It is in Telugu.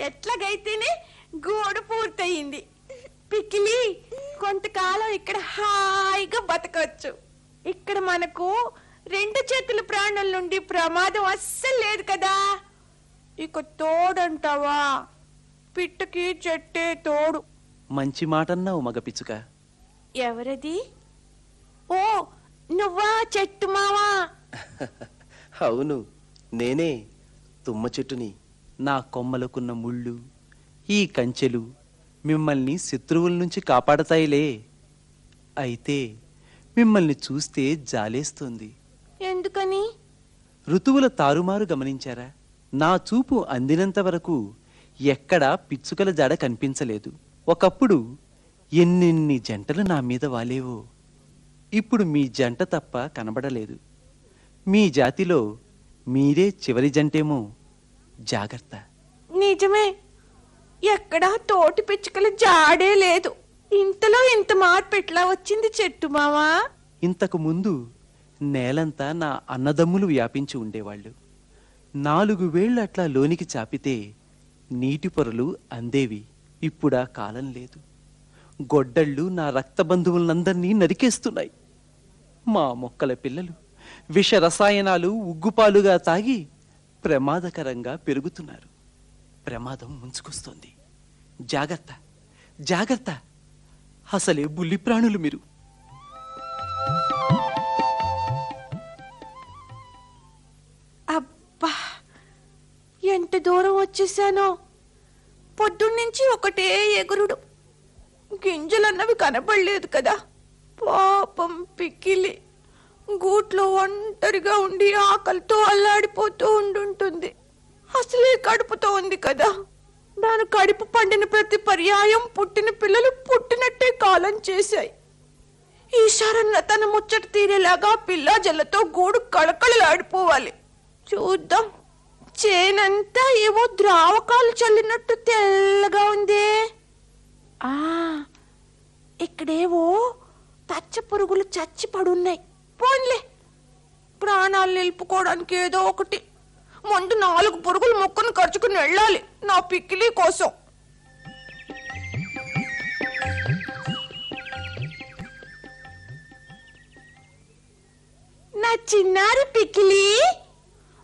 ఎట్లాగైతేనే గోడు పూర్తయింది పిక్కిలి కొంతకాలం ఇక్కడ హాయిగా బతకవచ్చు ఇక్కడ మనకు రెండు చేతుల ప్రాణుల నుండి ప్రమాదం అస్సలు లేదు కదా ఇక తోడంటావా పిట్టకి చెట్టే తోడు మంచి మాటన్నావు మగ పిచ్చుక ఎవరది ఓ నువ్వా చెట్టు మావా అవును నేనే తుమ్మ చెట్టుని నా కొమ్మలకున్న ముళ్ళు ఈ కంచెలు మిమ్మల్ని శత్రువుల నుంచి కాపాడతాయిలే అయితే మిమ్మల్ని చూస్తే జాలేస్తోంది ఎందుకని ఋతువుల తారుమారు గమనించారా నా చూపు అందినంత వరకు ఎక్కడా పిచ్చుకల జాడ కనిపించలేదు ఒకప్పుడు ఎన్నెన్ని జంటలు నా మీద వాలేవో ఇప్పుడు మీ జంట తప్ప కనబడలేదు మీ జాతిలో మీరే చివరి జంటేమో జాగ్రత్త నిజమే ఎక్కడా తోటి పిచ్చుకల జాడే లేదు ఇంతలో ఇంత మార్పు ఎట్లా వచ్చింది చెట్టు మావా ఇంతకు ముందు నేలంతా నా అన్నదమ్ములు వ్యాపించి ఉండేవాళ్ళు నాలుగు వేళ్ళు అట్లా లోనికి చాపితే నీటి పొరలు అందేవి ఇప్పుడా కాలం లేదు గొడ్డళ్ళు నా రక్త బంధువులందరినీ నరికేస్తున్నాయి మా మొక్కల పిల్లలు విష రసాయనాలు ఉగ్గుపాలుగా తాగి ప్రమాదకరంగా పెరుగుతున్నారు ప్రమాదం ముంచుకొస్తోంది జాగ్రత్త జాగ్రత్త అసలే బుల్లి ప్రాణులు మీరు అబ్బా ఎంత దూరం వచ్చేసానో పొద్దున్నుంచి ఒకటే ఎగురుడు గింజలన్నవి కనపడలేదు కదా పాపం పిక్కిలి గూట్లో ఒంటరిగా ఉండి ఆకలితో అల్లాడిపోతూ ఉండుంటుంది అసలే కడుపుతో ఉంది కదా దాని కడుపు పండిన ప్రతి పర్యాయం పుట్టిన పిల్లలు పుట్టినట్టే కాలం చేశాయి ఈశారన్న తన ముచ్చట తీరేలాగా పిల్ల జల్లతో గూడు కళకళలాడిపోవాలి చూద్దాం చేనంతా ఏవో ద్రావకాలు చల్లినట్టు తెల్లగా ఉందే ఆ ఇక్కడేవో పచ్చ పురుగులు చచ్చి పడున్నాయి పోన్లే ప్రాణాలు నిలుపుకోవడానికి ఏదో ఒకటి ముందు నాలుగు పురుగులు మొక్కను ఖర్చుకుని వెళ్ళాలి నా పిక్కిలి కోసం నా చిన్నారి పికిలి